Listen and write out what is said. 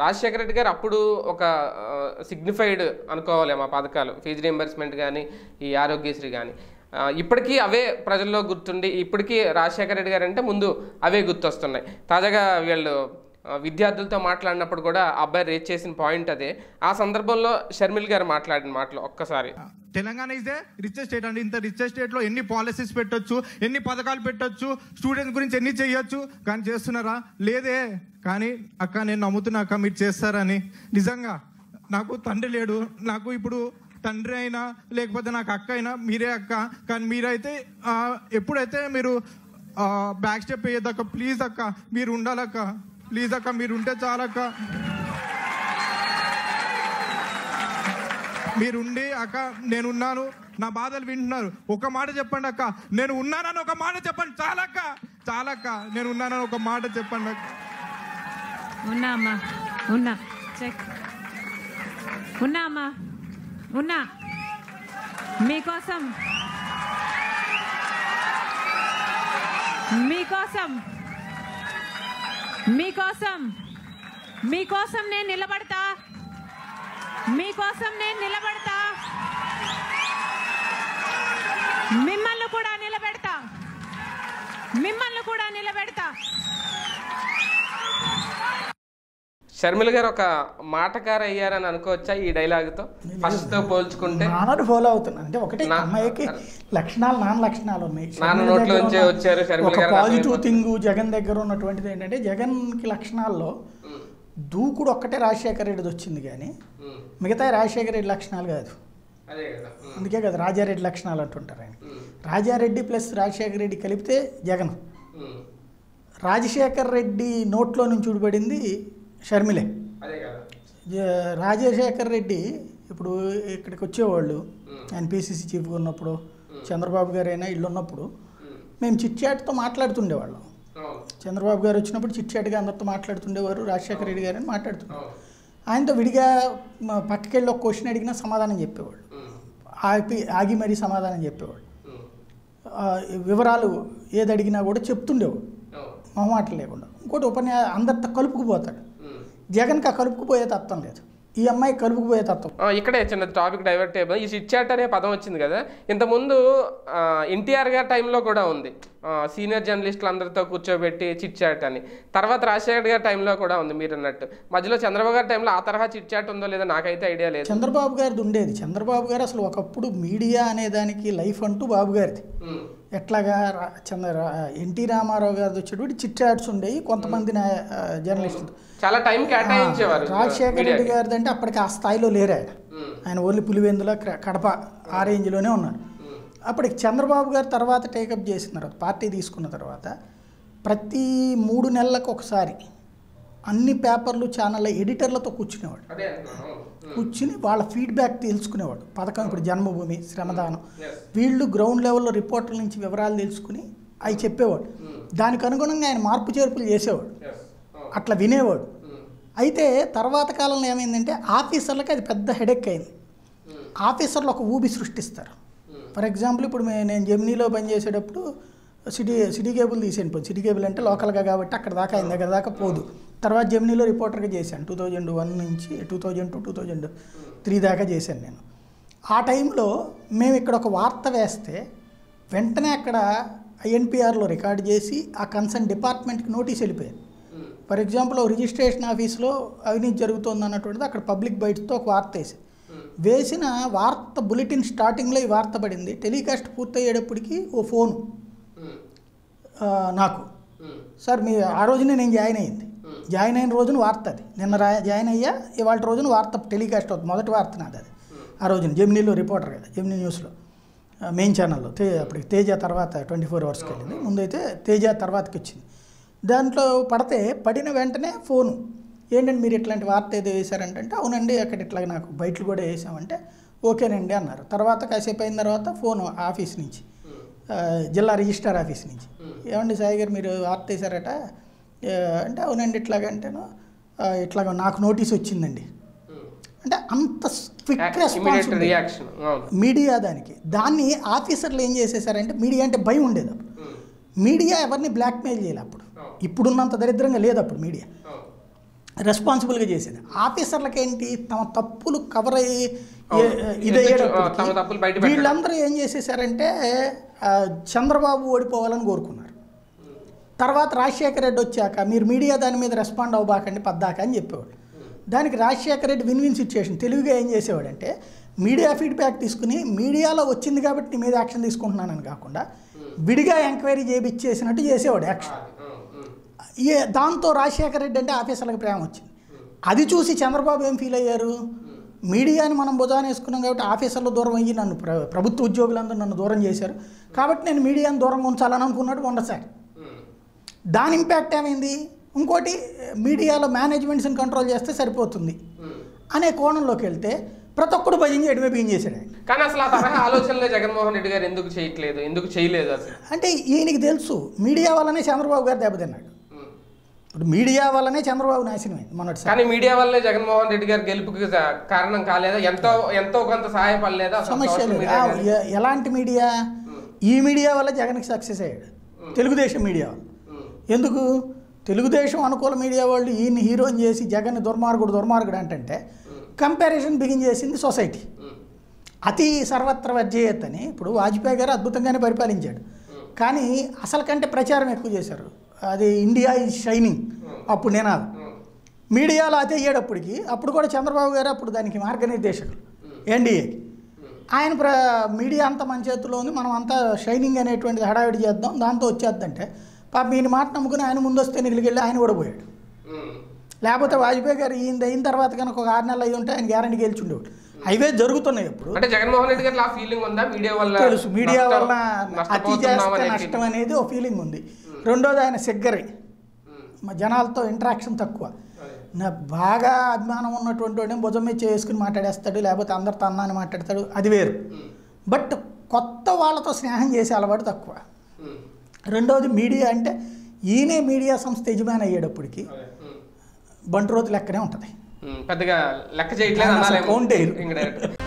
రాజశేఖర రెడ్డి గారు అప్పుడు ఒక సిగ్నిఫైడ్ అనుకోవాలి మా పథకాలు ఫీజు రీంబర్స్మెంట్ కానీ ఈ ఆరోగ్యశ్రీ కానీ ఇప్పటికీ అవే ప్రజల్లో గుర్తుండి ఇప్పటికీ రాజశేఖర రెడ్డి గారు అంటే ముందు అవే గుర్తొస్తున్నాయి తాజాగా వీళ్ళు ఆ, విద్యార్థులతో మాట్లాడినప్పుడు కూడా ఆ అబ్బాయి రేట్ చేసిన పాయింట్ అదే ఆ సందర్భంలో షర్మిల్ గారు మాట్లాడిన మాటలు ఒక్కసారి Telangana is the richest state అండి ఇంత రిచెస్ట్ స్టేట్ లో ఎన్ని పాలసీస్ పెట్టొచ్చు ఎన్ని పథకాలు పెట్టొచ్చు స్టూడెంట్స్ గురించి ఎన్ని చేయొచ్చు కానీ చేస్తున్నారా లేదే కానీ అక్క నేను నమ్ముతున్నా అక్క మీరు చేస్తారని నిజంగా నాకు తండ్రి లేడు నాకు ఇప్పుడు తండ్రి అయినా లేకపోతే నాకు అక్క అయినా మీరే అక్క కానీ మీరైతే ఆ, ఎప్పుడైతే మీరు బ్యాక్ స్టెప్ వేయద్దక్క ప్లీజ్ అక్క మీరు ఉండాలక్క ప్లీజ్ అక్క మీరు ఉంటే చాలక్క మీరుండి అక్క నేనున్నాను నా బాధలు వింటున్నారు ఒక మాట చెప్పండి అక్క నేను ఉన్నానని ఒక మాట చెప్పండి చాలక్క చాలక్క నేను ఉన్నానని ఒక మాట చెప్పండి అక్క ఉన్నా అమ్మా ఉన్నా చెక్ ఉన్నా అమ్మా ఉన్నా మీకోసం మీకోసం మీకోసం మీకోసం నేను నిలబడతా మీకోసం నేను నిలబడతా మిమ్మల్ని కూడా నిలబెడతా మిమ్మల్ని కూడా నిలబెడతా షర్మిల గారు ఒక మాటకార అయ్యారని అనుకోవచ్చా ఈ డైలాగ్తో ఫస్ట్తో పోల్చుకుంటే నాన్నని ఫాలో అవుతున్నాను అంటే ఒకటి నా- అమ్మాయికి లక్షణాలు నాన్న లక్షణాలు ఉన్నాయి నాన్న షర్మిల నోట్లో దగ్గర నుంచే ఉన్న వచ్చారు షర్మిల ఒక గారు పాజిటివ్ అర్థమైపోతుంది. థింగ్ జగన్ దగ్గర ఉన్నటువంటిది ఏంటంటే జగన్ కి లక్షణాల్లో దూకుడు ఒక్కటే రాజశేఖర రెడ్డిది వచ్చింది కానీ ఉమ్, మిగతా రాజశేఖర రెడ్డి లక్షణాలు కాదు అదే కదా ఉమ్, అందుకే కదా రాజారెడ్డి లక్షణాలు అంటుంటారు ఆయన ఉమ్, రాజారెడ్డి ప్లస్ రాజశేఖర రెడ్డి కలిపితే జగన్ ఉమ్, రాజశేఖర రెడ్డి నోట్లో నుంచి ఊడిపడింది షర్మిలే అదే కదా జ- రాజశేఖర్ రెడ్డి ఇప్పుడు ఇక్కడికి వచ్చేవాళ్ళు మ్మ్. ఆయన పీసీసీ చీఫ్గా ఉన్నప్పుడు చంద్రబాబు గారు అయినా ఇల్లు ఉన్నప్పుడు ఉమ్, మేము చిట్చాట్తో మాట్లాడుతుండేవాళ్ళం అవును చంద్రబాబు గారు వచ్చినప్పుడు చిట్చాట్గా అందరితో మాట్లాడుతుండేవారు రాజశేఖర రెడ్డి గారు అని మాట్లాడుతుండేవారు అవును ఆయనతో విడిగా మ- పక్కకెళ్ళి ఒక క్వశ్చన్ అడిగినా సమాధానం చెప్పేవాళ్ళు ఉమ్, ఆపి ఆగి మరీ సమాధానం చెప్పేవాళ్ళు ఉమ్, ఆ, వివరాలు ఏది అడిగినా కూడా చెప్తుండేవాడు అవును మొహమాటం లేకుండా ఇంకోటి ఉపన్యా అందరితో కలుపుకుపోతాడు ఉమ్. జగన్కి ఆ కలుపుకుపోయే తత్వం లేదు ఈ అమ్మాయి కలుపుకుపోయే తత్వం ఆ, ఇక్కడే చిన్న టాపిక్ డైవర్ట్ టేబుల్ ఈ చిట్ చాట్ అనే పదం వచ్చింది కదా ఇంతకుముందు ఎన్టీఆర్ గారి టైంలో కూడా ఉంది ఆ, సీనియర్ జర్నలిస్టులు అందరితో కూర్చోబెట్టి చిట్ చాట్ అని తర్వాత రాజశేఖర్ గారి టైంలో కూడా ఉంది మీరు అన్నట్టు మధ్యలో చంద్రబాబు గారి టైంలో ఆ తరహా చిట్ చాట్ ఉందో లేదో నాకైతే ఐడియా లేదు చంద్రబాబు గారిది ఉండేది చంద్రబాబు గారు అసలు ఒకప్పుడు మీడియా అనే దానికి లైఫ్ అంటూ బాబు గారిది ఉమ్, ఎట్లాగా రా- చంద్ర రా- ఎన్టీ రామారావు గారిది వచ్చేటువంటి చిట్ చాట్స్ ఉండేవి కొంతమంది నా- ఆ, జర్నలిస్టులు చాలా టైం కేటాయించేవారు రాజశేఖర రెడ్డి మీడియాకి. గారిది అంటే అప్పటికి ఆ స్థాయిలో లేరు ఆయన ఉమ్, ఆయన ఓన్లీ పులివెందుల క్ర- కడప ఆ రేంజ్లోనే ఉన్నారు ఉమ్, అప్పటికి చంద్రబాబు గారు తర్వాత టేకప్ చేసిన తర్వాత పార్టీ తీసుకున్న తర్వాత ప్రతి మూడు నెలలకు ఒకసారి అన్ని పేపర్లు ఛానళ్ళ ఎడిటర్లతో కూర్చునేవాడు అదే అంటున్నాను అవును. ఉమ్, కూర్చుని వాళ్ళ ఫీడ్బ్యాక్ తెలుసుకునేవాడు పథకం ఇప్పుడు జన్మభూమి శ్రమదానం yes. వీళ్ళు గ్రౌండ్ లెవెల్లో రిపోర్టర్ల నుంచి వివరాలు తెలుసుకుని అవి చెప్పేవాడు దానికి అనుగుణంగా ఆయన మార్పు చేర్పులు చేసేవాడు yes. అవును. అట్లా వినేవాడు ఉమ్, అయితే తర్వాత కాలంలో ఏమైందంటే ఆఫీసర్లకి అది పెద్ద హెడెక్ అయింది ఉమ్, ఆఫీసర్లు ఒక ఊబి సృష్టిస్తారు ఉమ్, ఫర్ ఎగ్జాంపుల్ ఇప్పుడు మే- నేను జెమినీలో పనిచేసేటప్పుడు సిటీ సిటీ కేబుల్ తీసాను పోయి సిటీ కేబుల్ అంటే లోకల్గా కాబట్టి అక్కడ దాకా ఆయన దగ్గర దాకా పోదు తర్వాత జెమినీలో రిపోర్టర్గా చేశాను టూ థౌజండ్ వన్ నుంచి two thousand two two thousand three దాకా చేశాను నేను ఆ టైంలో మేము ఇక్కడ ఒక వార్త వేస్తే వెంటనే అక్కడ ఐఎన్పిఆర్లో రికార్డ్ చేసి ఆ కన్సర్న్ డిపార్ట్మెంట్కి నోటీస్ వెళ్ళిపోయారు ఉమ్, ఫర్ ఎగ్జాంపుల్ ఓ రిజిస్ట్రేషన్ ఆఫీస్లో అవినీతి జరుగుతుంది అన్నటువంటిది అక్కడ పబ్లిక్ బయటతో ఒక వార్త వేసి ఉమ్, వేసిన వార్త బులెటిన్ స్టార్టింగ్లో ఈ వార్త పడింది టెలికాస్ట్ పూర్తయ్యేటప్పటికి ఓ ఫోన్ ఉమ్, ఆ, నాకు ఉమ్, సార్ మీ ఆ రోజునే నేను జాయిన్ అయ్యింది జాయిన్ అయిన రోజున వార్త అది నిన్న రా జాయిన్ అయ్యా ఇవాళ రోజున వార్త టెలికాస్ట్ అవుతుంది మొదటి వార్త నాది అది ఆ రోజున జెమినీలో రిపోర్టర్ కదా జెమినీ న్యూస్లో ఆ, మెయిన్ ఛానల్లో తే అప్పటికి తేజ తర్వాత ట్వంటీ ఫోర్ అవర్స్కి వెళ్ళింది ముందైతే తేజ తర్వాతకి వచ్చింది దాంట్లో పడితే పడిన వెంటనే ఫోను ఏంటంటే మీరు ఇట్లాంటి వార్త ఏదో వేశారంటే అంటే, అవునండి అక్కడ ఇట్లా నాకు బయటలు కూడా వేసామంటే ఓకేనండి అన్నారు తర్వాత కాసేపు అయిన తర్వాత ఫోను ఆఫీస్ నుంచి ఉమ్, ఆ, జిల్లా రిజిస్టార్ ఆఫీస్ నుంచి ఏమండి సాయి గారు మీరు వార్త వేశారట ఆ, అంటే అవునండి ఇట్లాగంటేను ఆ, ఇట్లాగ నాకు నోటీస్ వచ్చిందండి ఉమ్. అంటే అంత క్విక్ ఇమీడియట్ రెస్పాన్స్ రియాక్షన్ అవును మీడియా దానికి దాన్ని ఆఫీసర్లు ఏం చేసేసారంటే మీడియా అంటే భయం ఉండేది అప్పుడు ఉమ్, మీడియా ఎవరిని బ్లాక్మెయిల్ చేయాలి అప్పుడు ఇప్పుడున్నంత దరిద్రంగా లేదు అప్పుడు మీడియా అవును రెస్పాన్సిబుల్గా చేసేది ఆఫీసర్లకి ఏంటి తమ తప్పులు కవర్ అయ్యి అవును. ఇది ఎందుకు తమ తప్పులు బయట పెట్టడం. వీళ్ళందరూ ఏం చేసేసారంటే ఆ, చంద్రబాబు ఓడిపోవాలని కోరుకున్నారు తర్వాత రాజశేఖర రెడ్డి వచ్చాక మీరు మీడియా దాని మీద రెస్పాండ్ అవ్వబాకండి పద్దాక అని చెప్పేవాడు దానికి Rajasekhara Reddy win win situation తెలివిగా ఏం చేసేవాడంటే మీడియా ఫీడ్బ్యాక్ తీసుకుని మీడియాలో వచ్చింది కాబట్టి నీ మీద యాక్షన్ తీసుకుంటున్నానని కాకుండా విడిగా ఎంక్వైరీ చేయించేసినట్టు చేసేవాడు యాక్షన్ ఏ దాంతో రాజశేఖర రెడ్డి అంటే ఆఫీసర్లకు ప్రేమ వచ్చింది అది చూసి చంద్రబాబు ఏం ఫీల్ అయ్యారు మీడియాని మనం భుజాన వేసుకున్నాం కాబట్టి ఆఫీసర్లు దూరం అయ్యి నన్ను ప్ర ప్రభుత్వ ఉద్యోగులందరూ నన్ను దూరం చేశారు కాబట్టి నేను మీడియాని దూరంగా ఉంచాలని అనుకున్నాడు ఉండసారి దాని ఇంపాక్ట్ ఏమైంది ఇంకోటి మీడియాలో మేనేజ్మెంట్స్ని కంట్రోల్ చేస్తే సరిపోతుంది అనే కోణంలోకి వెళ్తే ప్రతి ఒక్కడు భజన చేయడమే బిగిన్ చేశాడు ఆయన కానీ అసలు ఆ తరహా ఆలోచనలే జగన్మోహన్ రెడ్డి గారు ఎందుకు చేయట్లేదు ఎందుకు చేయలేదు అసలు అంటే ఈయనకి తెలుసు మీడియా వల్లనే చంద్రబాబు గారు దెబ్బతిన్నాడు ఉమ్. ఇప్పుడు మీడియా వల్లనే చంద్రబాబు నాశనమైంది మొన్నటిసారి కానీ మీడియా వల్లే జగన్మోహన్ రెడ్డి గారి గెలుపుకి స- కారణం కాలేదా ఎంతో ఎంతో కొంత సహాయపడలేదా అసలు సమస్య social లేదు media ఆ, కానీ? ఎ- ఎలాంటి మీడియా ఈ మీడియా వల్ల జగన్కి సక్సెస్ అయ్యాడు తెలుగుదేశం మీడియా వల్ల ఉమ్. ఎందుకు తెలుగుదేశం అనుకూల మీడియా వాళ్ళు ఈయన్ని హీరోని చేసి జగన్ దుర్మార్గుడు దుర్మార్గుడు అంటే కంపారిజన్ బిగిన్ చేసింది సొసైటీ ఉమ్. అతి సర్వత్ర వర్జయత్ అని ఇప్పుడు వాజ్పేయి గారు అద్భుతంగానే పరిపాలించాడు కానీ అసలు కంటే ప్రచారం ఎక్కువ చేశారు అది ఇండియా ఈజ్ షైనింగ్ అప్పుడు నినాదం ఉమ్. మీడియాలో అతి అయ్యేటప్పటికి అప్పుడు కూడా చంద్రబాబు గారు అప్పుడు దానికి మార్గనిర్దేశకులు ఎన్డీఏకి ఆయన ప్ర మీడియా అంతా మన చేతిలో ఉంది మనం అంతా షైనింగ్ అనేటువంటిది హడావిడి చేద్దాం దాంతో వచ్చేద్దంటే పాప ఈయన మాట నమ్ముకుని ఆయన ముందు వస్తే నిగిలికెళ్ళి ఆయన కూడా పోయాడు ఉమ్. లేకపోతే వాజ్పేయి గారు ఈయన అయిన తర్వాత కనుక ఒక ఆరు నెలలు అయ్యి ఉంటే ఆయన గ్యారంటీ గెలిచుండేవాడు అవే జరుగుతున్నాయి ఇప్పుడు అంటే జగన్మోహన్ రెడ్డి గారు ఆ ఫీలింగ్ ఉందా మీడియా వల్ల తెలుసు మీడియా నష్టం- వల్ల అతి నష్టపోతున్నాం చేస్తే అనే నష్టం feeling. అనేది ఒక ఫీలింగ్ ఉంది రెండోది ఆయన సిగ్గరి ఉమ్. మా జనాలతో ఇంటరాక్షన్ తక్కువ నా బాగా అభిమానం ఉన్నటువంటి వాడిని భుజం మీద చేసుకుని మాట్లాడేస్తాడు లేకపోతే అందరితో అన్నాన్ని మాట్లాడతాడు అది వేరు ఉమ్. బట్ కొత్త వాళ్ళతో స్నేహం చేసే అలవాటు తక్కువ ఉమ్. రెండోది మీడియా అంటే ఈయనే మీడియా సంస్థ యజమాని అయ్యేటప్పటికి అదే. ఉమ్. బంటి రోజు లెక్కనే ఉంటుంది ఉమ్. పెద్దగా లెక్క చేయట్లేదు అసలు అనాలేమో count చేయరు. ఇంక డైరెక్ట్